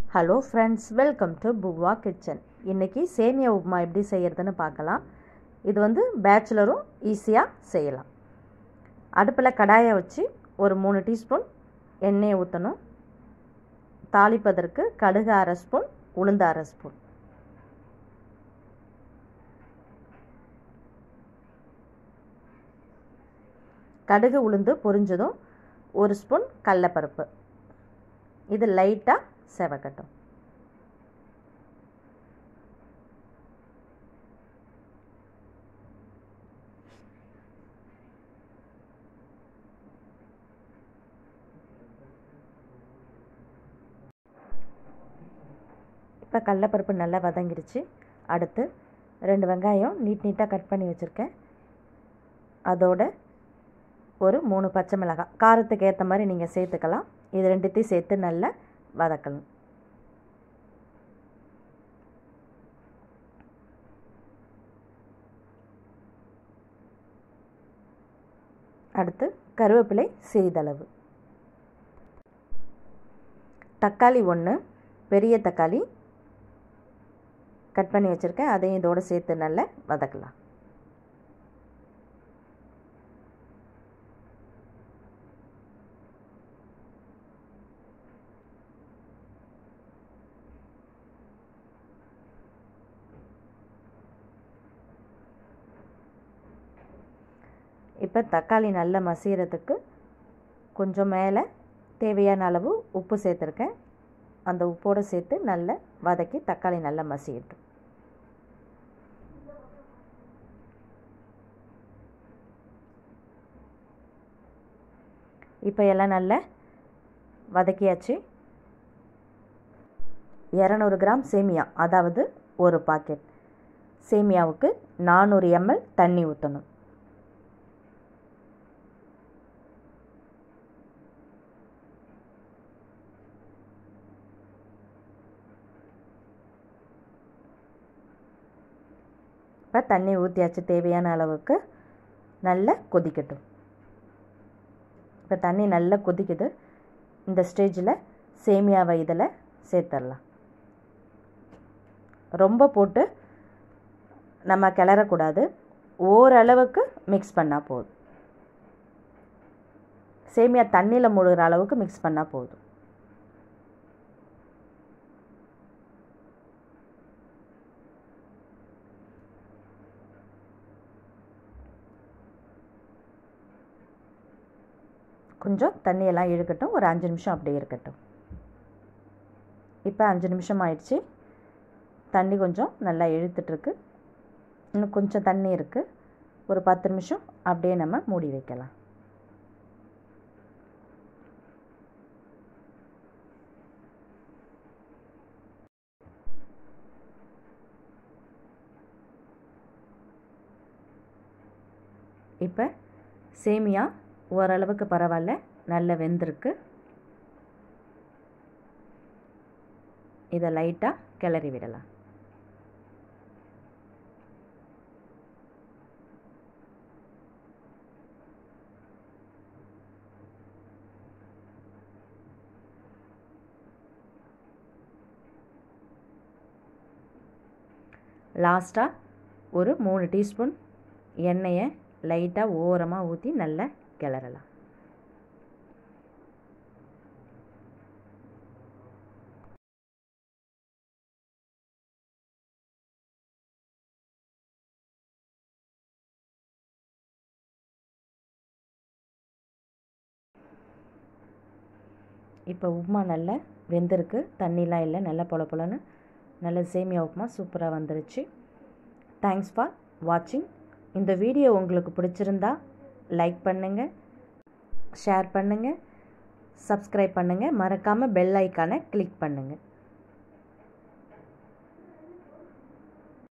hello friends welcome to Buva kitchen இன்றைக்கி சேமியா உப்புமா எப்படி செய்கிறதுன்னு பார்க்கலாம் இது வந்து பேச்சுலரும் ஈஸியாக செய்யலாம் அடுப்பில் கடாயை வச்சு ஒரு மூணு டீஸ்பூன் எண்ணெயை ஊற்றணும் தாளிப்பதற்கு கடுகு அரை ஸ்பூன் உளுந்து அரை ஸ்பூன் கடுகு உளுந்து பொரிஞ்சதும் ஒரு ஸ்பூன் கடலப்பருப்பு இது லைட்டாக செவக்கட்டும் இப்போ கடலப்பருப்பு நல்லா வதங்கிடுச்சு அடுத்து ரெண்டு வெங்காயம் நீட் நீட்டாக கட் பண்ணி வச்சுருக்கேன் அதோட ஒரு மூணு பச்சை மிளகாய் காரத்துக்கு ஏற்ற மாதிரி நீங்கள் சேர்த்துக்கலாம் இது ரெண்டுத்தையும் சேர்த்து நல்லா வதக்கணும் அடுத்து கருவேப்பிலை சிறிதளவு தக்காளி ஒன்று பெரிய தக்காளி கட் பண்ணி வச்சுருக்கேன் அதையும் இதோடு சேர்த்து நல்லா வதக்கலாம் இப்போ தக்காளி நல்லா மசிகிறதுக்கு கொஞ்சம் மேலே தேவையான அளவு உப்பு சேர்த்துருக்கேன் அந்த உப்போடு சேர்த்து நல்லா வதக்கி தக்காளி நல்லா மசியட்டும் இப்போ எல்லாம் நல்லா வதக்கியாச்சு இரநூறு கிராம் சேமியா அதாவது ஒரு பாக்கெட் சேமியாவுக்கு நானூறு எம்எல் தண்ணி ஊற்றணும் இப்போ தண்ணி ஊற்றியாச்சு தேவையான அளவுக்கு நல்லா கொதிக்கட்டும் இப்போ தண்ணி நல்லா கொதிக்குது இந்த ஸ்டேஜில் சேமியாவை இதில் சேர்த்துடலாம் ரொம்ப போட்டு நம்ம கிளறக்கூடாது ஓரளவுக்கு மிக்ஸ் பண்ணால் போதும் சேமியா தண்ணியில் முழுகிற அளவுக்கு மிக்ஸ் பண்ணால் போதும் கொஞ்சம் தண்ணியெல்லாம் இழுக்கட்டும் ஒரு அஞ்சு நிமிஷம் அப்படியே இருக்கட்டும் இப்போ அஞ்சு நிமிஷம் ஆயிடுச்சு தண்ணி கொஞ்சம் நல்லா இழுத்துட்ருக்கு இன்னும் கொஞ்சம் தண்ணி இருக்குது ஒரு பத்து நிமிஷம் அப்படியே நம்ம மூடி வைக்கலாம் இப்போ சேமியா ஓரளவுக்கு பரவாயில்ல நல்ல வெந்திருக்கு இதை லைட்டாக கிளறி விடலாம் லாஸ்ட்டாக ஒரு மூணு டீஸ்பூன் எண்ணெயை லைட்டாக ஓரமாக ஊற்றி நல்லா கிளறலாம் இப்போ உப்புமா நல்லா வெந்திருக்கு தண்ணிலாம் இல்லை நல்லா பொல பொலன்னு நல்ல சேமியா உப்புமா சூப்பராக வந்துருச்சு தேங்க்ஸ் ஃபார் வாட்சிங் இந்த வீடியோ உங்களுக்கு பிடிச்சிருந்தா லைக் பண்ணுங்கள் ஷேர் பண்ணுங்கள் சப்ஸ்கிரைப் பண்ணுங்கள் மறக்காமல் பெல் ஐக்கானை கிளிக் பண்ணுங்கள்